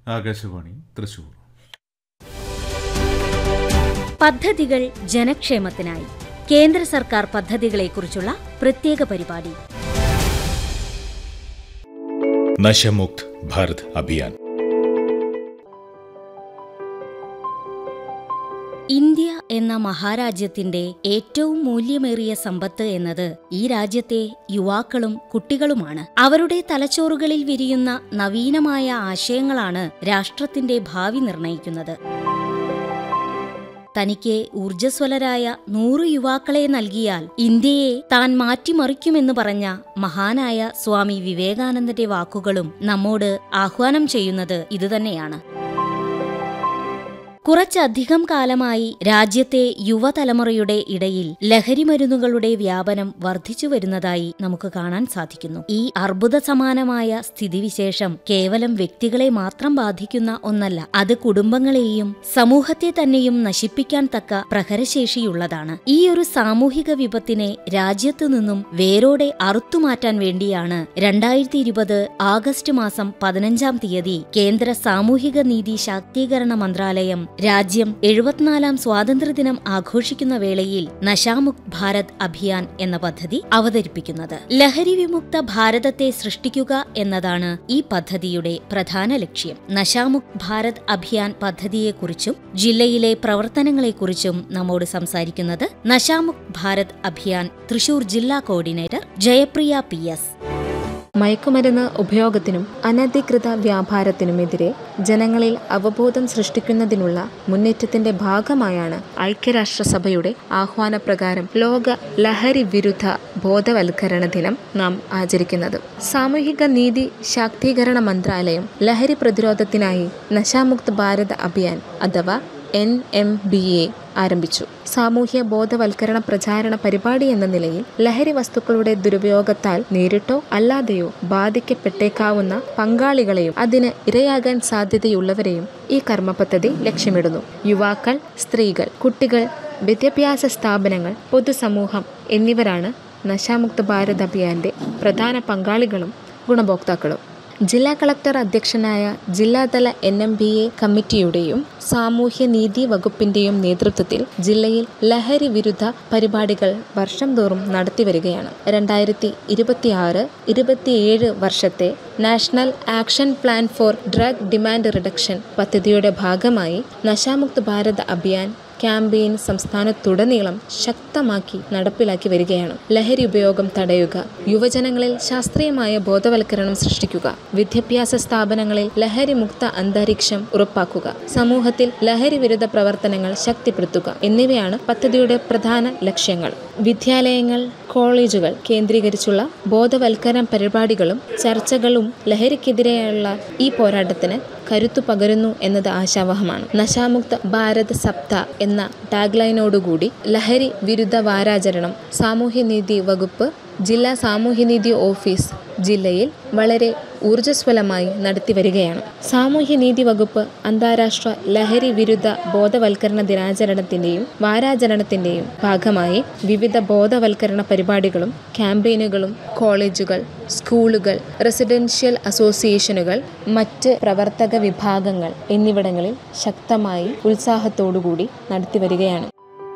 ആകാശവാണി തൃശൂർ പദ്ധതികൾ ജനക്ഷേമത്തിനായി കേന്ദ്ര സർക്കാർ പദ്ധതികളെക്കുറിച്ചുള്ള പ്രത്യേക പരിപാടി നശമുക്ത് ഭാരത് അഭിയാൻ ഇന്ത്യ എന്ന മഹാരാജ്യത്തിന്റെ ഏറ്റവും മൂല്യമേറിയ സമ്പത്ത് എന്നത് ഈ രാജ്യത്തെ യുവാക്കളും കുട്ടികളുമാണ് അവരുടെ തലച്ചോറുകളിൽ വിരിയുന്ന നവീനമായ ആശയങ്ങളാണ് രാഷ്ട്രത്തിന്റെ ഭാവി നിർണയിക്കുന്നത് തനിക്ക് ഊർജ്ജസ്വലരായ നൂറ് യുവാക്കളെ നൽകിയാൽ ഇന്ത്യയെ താൻ മാറ്റിമറിക്കുമെന്ന് പറഞ്ഞ മഹാനായ സ്വാമി വിവേകാനന്ദന്റെ വാക്കുകളും നമ്മോട് ആഹ്വാനം ചെയ്യുന്നത് ഇതുതന്നെയാണ് കുറച്ചധികം കാലമായി രാജ്യത്തെ യുവതലമുറയുടെ ഇടയിൽ ലഹരിമരുന്നുകളുടെ വ്യാപനം വർദ്ധിച്ചു വരുന്നതായി നമുക്ക് കാണാൻ സാധിക്കുന്നു ഈ അർബുദ സമാനമായ സ്ഥിതിവിശേഷം കേവലം വ്യക്തികളെ മാത്രം ബാധിക്കുന്ന ഒന്നല്ല അത് കുടുംബങ്ങളെയും സമൂഹത്തെ തന്നെയും നശിപ്പിക്കാൻ തക്ക പ്രഹരശേഷിയുള്ളതാണ് ഈ ഒരു സാമൂഹിക വിപത്തിനെ രാജ്യത്തു നിന്നും വേരോടെ അറുത്തുമാറ്റാൻ വേണ്ടിയാണ് രണ്ടായിരത്തി ഇരുപത് ആഗസ്റ്റ് മാസം പതിനഞ്ചാം തീയതി കേന്ദ്ര സാമൂഹിക നീതി ശാക്തീകരണ മന്ത്രാലയം രാജ്യം എഴുപത്തിനാലാം സ്വാതന്ത്ര്യദിനം ആഘോഷിക്കുന്ന വേളയിൽ നശാമുക്ത് ഭാരത് അഭിയാൻ എന്ന പദ്ധതി അവതരിപ്പിക്കുന്നത് ലഹരി വിമുക്ത ഭാരതത്തെ സൃഷ്ടിക്കുക എന്നതാണ് ഈ പദ്ധതിയുടെ പ്രധാന ലക്ഷ്യം നശാമുക്ത് ഭാരത് അഭിയാൻ പദ്ധതിയെക്കുറിച്ചും ജില്ലയിലെ പ്രവർത്തനങ്ങളെക്കുറിച്ചും നമ്മോട് സംസാരിക്കുന്നത് നശാമുക്ത് ഭാരത് അഭിയാൻ തൃശൂർ ജില്ലാ കോർഡിനേറ്റർ ജയപ്രിയ പി എസ് മയക്കുമരുന്ന് ഉപയോഗത്തിനും അനധികൃത വ്യാപാരത്തിനുമെതിരെ ജനങ്ങളിൽ അവബോധം സൃഷ്ടിക്കുന്നതിനുള്ള മുന്നേറ്റത്തിന്റെ ഭാഗമായാണ് ഐക്യരാഷ്ട്രസഭയുടെ ആഹ്വാനപ്രകാരം ലോക ലഹരി വിരുദ്ധ ബോധവൽക്കരണ ദിനം നാം ആചരിക്കുന്നത് സാമൂഹിക നീതി ശാക്തീകരണ മന്ത്രാലയം ലഹരി പ്രതിരോധത്തിനായി നശാമുക്ത് ഭാരത് അഭിയാൻ അഥവാ എൻ എം ബി എ ആരംഭിച്ചു സാമൂഹ്യ ബോധവൽക്കരണ പ്രചാരണ പരിപാടി എന്ന നിലയിൽ ലഹരി വസ്തുക്കളുടെ ദുരുപയോഗത്താൽ നേരിട്ടോ അല്ലാതെയോ ബാധിക്കപ്പെട്ടേക്കാവുന്ന പങ്കാളികളെയും അതിന് ഇരയാകാൻ സാധ്യതയുള്ളവരെയും ഈ കർമ്മ പദ്ധതി ലക്ഷ്യമിടുന്നു യുവാക്കൾ സ്ത്രീകൾ കുട്ടികൾ വിദ്യാഭ്യാസ സ്ഥാപനങ്ങൾ പൊതുസമൂഹം എന്നിവരാണ് നശാമുക്ത ഭാരത് അഭിയാന്റെ പ്രധാന പങ്കാളികളും ഗുണഭോക്താക്കളും ജില്ലാ കളക്ടർ അധ്യക്ഷനായ ജില്ലാതല എൻ എം ബി എ കമ്മിറ്റിയുടെയും സാമൂഹ്യനീതി വകുപ്പിന്റെയും നേതൃത്വത്തിൽ ജില്ലയിൽ ലഹരി വിരുദ്ധ പരിപാടികൾ വർഷം തോറും നടത്തിവരികയാണ് രണ്ടായിരത്തി ഇരുപത്തിയാറ് ഇരുപത്തിയേഴ് വർഷത്തെ national action plan for drug demand reduction പദ്ധതിയുടെ ഭാഗമായി നശാമുക്ത് ഭാരത് അഭിയാൻ ക്യാമ്പയിൻ സംസ്ഥാനത്തുടനീളം ശക്തമാക്കി നടപ്പിലാക്കി വരികയാണ് ലഹരി ഉപയോഗം തടയുക യുവജനങ്ങളിൽ ശാസ്ത്രീയമായ ബോധവൽക്കരണം സൃഷ്ടിക്കുക വിദ്യാഭ്യാസ സ്ഥാപനങ്ങളിൽ ലഹരി മുക്ത അന്തരീക്ഷം ഉറപ്പാക്കുക സമൂഹത്തിൽ ലഹരി വിരുദ്ധ പ്രവർത്തനങ്ങൾ ശക്തിപ്പെടുത്തുക എന്നിവയാണ് പദ്ധതിയുടെ പ്രധാന ലക്ഷ്യങ്ങൾ വിദ്യാലയങ്ങൾ കോളേജുകൾ കേന്ദ്രീകരിച്ചുള്ള ബോധവൽക്കരണ പരിപാടികളും ചർച്ചകളും ലഹരിക്കെതിരെയുള്ള ഈ പോരാട്ടത്തിന് കരുത്തു പകരുന്നു എന്നത് ആശാവഹമാണ് നശാമുക്ത ഭാരത് സപ്ത എന്ന ടാഗ്ലൈനോടുകൂടി ലഹരി വിരുദ്ധ വാരാചരണം സാമൂഹ്യനീതി വകുപ്പ് ജില്ലാ സാമൂഹ്യനീതി ഓഫീസ് ജില്ലയിൽ വളരെ ഊർജ്ജസ്വലമായി നടത്തി വരികയാണ് സാമൂഹ്യനീതി വകുപ്പ് അന്താരാഷ്ട്ര ലഹരി വിരുദ്ധ ബോധവൽക്കരണ ദിനാചരണത്തിന്റെയും വാരാചരണത്തിന്റെയും ഭാഗമായി വിവിധ ബോധവൽക്കരണ പരിപാടികളും ക്യാമ്പയിനുകളും കോളേജുകൾ സ്കൂളുകൾ റെസിഡൻഷ്യൽ അസോസിയേഷനുകൾ മറ്റ് പ്രവർത്തക വിഭാഗങ്ങൾ എന്നിവിടങ്ങളിൽ ശക്തമായി ഉത്സാഹത്തോടുകൂടി നടത്തി വരികയാണ്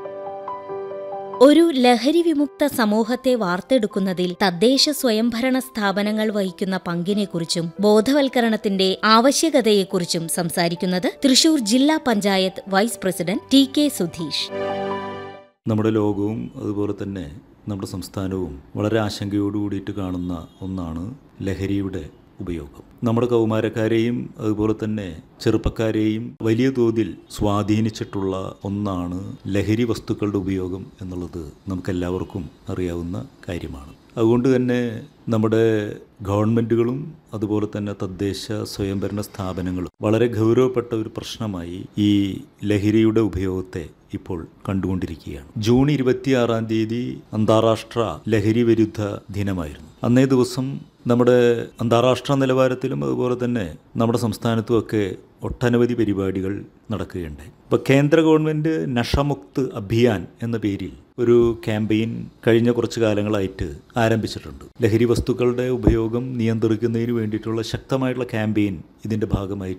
ഒരു ലഹരി വിമുക്ത സമൂഹത്തെ വാർത്തെടുക്കുന്നതിൽ തദ്ദേശ സ്വയംഭരണ സ്ഥാപനങ്ങൾ വഹിക്കുന്ന പങ്കിനെക്കുറിച്ചും ബോധവൽക്കരണത്തിന്റെ ആവശ്യകതയെക്കുറിച്ചും സംസാരിക്കുന്നത് തൃശൂർ ജില്ലാ panchayat vice president T K Sudheesh നമ്മുടെ ലോകവും അതുപോലെ തന്നെ നമ്മുടെ സംസ്ഥാനവും വളരെ ആശങ്കയോട് കൂടിയിട്ട് കാണുന്ന ഒന്നാണ് ലഹരിയുടെ ഉപയോഗം നമ്മുടെ കൗമാരക്കാരെയും അതുപോലെ തന്നെ ചെറുപ്പക്കാരെയും വലിയ തോതിൽ സ്വാധീനിച്ചിട്ടുള്ള ഒന്നാണ് ലഹരി വസ്തുക്കളുടെ ഉപയോഗം എന്നുള്ളത് നമുക്കെല്ലാവർക്കും അറിയാവുന്ന കാര്യമാണ് അതുകൊണ്ട് തന്നെ നമ്മുടെ ഗവൺമെൻറ്റുകളും അതുപോലെ തന്നെ തദ്ദേശ സ്വയംഭരണ സ്ഥാപനങ്ങളും വളരെ ഗൗരവപ്പെട്ട ഒരു പ്രശ്നമായി ഈ ലഹരിയുടെ ഉപയോഗത്തെ ഇപ്പോൾ കണ്ടുകൊണ്ടിരിക്കുകയാണ് ജൂൺ ഇരുപത്തിയാറാം തീയതി അന്താരാഷ്ട്ര ലഹരി വിരുദ്ധ ദിനമായിരുന്നു അന്നേ ദിവസം നമ്മുടെ അന്താരാഷ്ട്ര നിലവാരത്തിലും അതുപോലെ തന്നെ നമ്മുടെ സംസ്ഥാനത്തുമൊക്കെ ഒട്ടനവധി പരിപാടികൾ നടക്കുകയുണ്ടായി ഇപ്പോൾ കേന്ദ്ര ഗവൺമെൻറ് നഷമുക്ത് അഭിയാൻ എന്ന പേരിൽ ഒരു ക്യാമ്പയിൻ കഴിഞ്ഞ കുറച്ച് കാലങ്ങളായിട്ട് ആരംഭിച്ചിട്ടുണ്ട് ലഹരി വസ്തുക്കളുടെ ഉപയോഗം നിയന്ത്രിക്കുന്നതിന് വേണ്ടിയിട്ടുള്ള ശക്തമായിട്ടുള്ള ക്യാമ്പയിൻ ഇതിൻ്റെ ഭാഗമായി